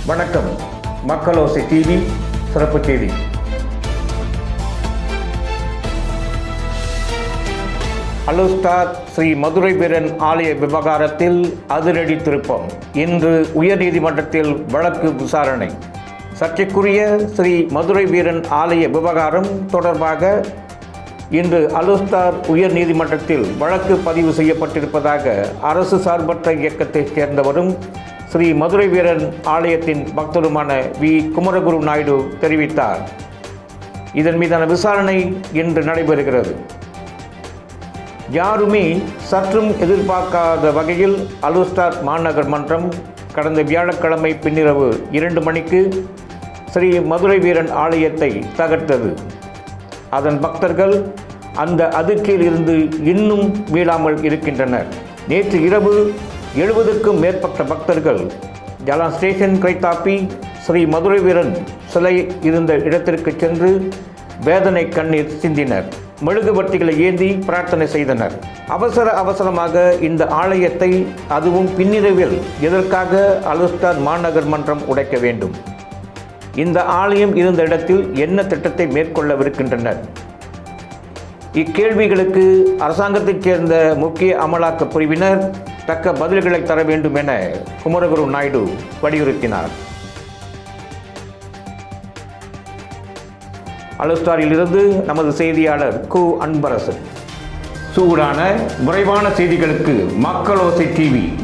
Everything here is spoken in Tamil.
வணக்கம் மக்களோசை டிவி சிறப்பு செய்தி அலுஸ்டார் ஸ்ரீ மதுரை வீரன் ஆலய விவகாரத்தில் அதிரடி திருப்பம் இன்று உயர்நீதிமன்றத்தில் வழக்கு விசாரணை சர்ச்சைக்குரிய ஸ்ரீ மதுரை வீரன் ஆலய விவகாரம் தொடர்பாக இன்று அலுஸ்தார் உயர் நீதிமன்றத்தில் வழக்கு பதிவு செய்யப்பட்டிருப்பதாக அரசு சார்பற்ற இயக்கத்தைச் சேர்ந்தவரும் ஸ்ரீ மதுரை வீரன் ஆலயத்தின் பக்தருமான வி குமரகுரு நாயுடு தெரிவித்தார் இதன் மீதான விசாரணை இன்று நடைபெறுகிறது யாருமே சற்றும் எதிர்பார்க்காத வகையில் அலுஸ்டார் மாநகர் மன்றம் கடந்த வியாழக்கிழமை பின்னிரவு இரண்டு மணிக்கு ஸ்ரீ மதுரை வீரன் ஆலயத்தை தகர்த்தது அதன் பக்தர்கள் அந்த அதிர்ச்சியில் இருந்து இன்னும் மீளாமல் இருக்கின்றனர் நேற்று இரவு எழுபதுக்கும் மேற்பட்ட பக்தர்கள் ஜலா ஸ்டேஷன் கைத்தாப்பி ஸ்ரீ மதுரை வீரன் சிலை இருந்த இடத்திற்கு சென்று வேதனை கண்ணீர் சிந்தினர் மெழுகுவர்த்திகளை ஏந்தி பிரார்த்தனை செய்தனர் அவசர அவசரமாக இந்த ஆலயத்தை அதுவும் பின்னிரவில் எதற்காக அலுஸ்டார் மாநகர் மன்றம் உடைக்க வேண்டும் இந்த ஆலயம் இருந்த இடத்தில் என்ன திட்டத்தை மேற்கொள்ளவிருக்கின்றனர் இக்கேள்விகளுக்கு அரசாங்கத்தைச் சேர்ந்த முக்கிய அமலாக்க பிரிவினர் தக்க பதில்களை தர வேண்டும் என குமரகுரு நாயுடு வலியுறுத்தினார் அலுஸ்டாரிலிருந்து நமது செய்தியாளர் கு அன்பரசன் சூடான விரைவான செய்திகளுக்கு மக்களோசை டிவி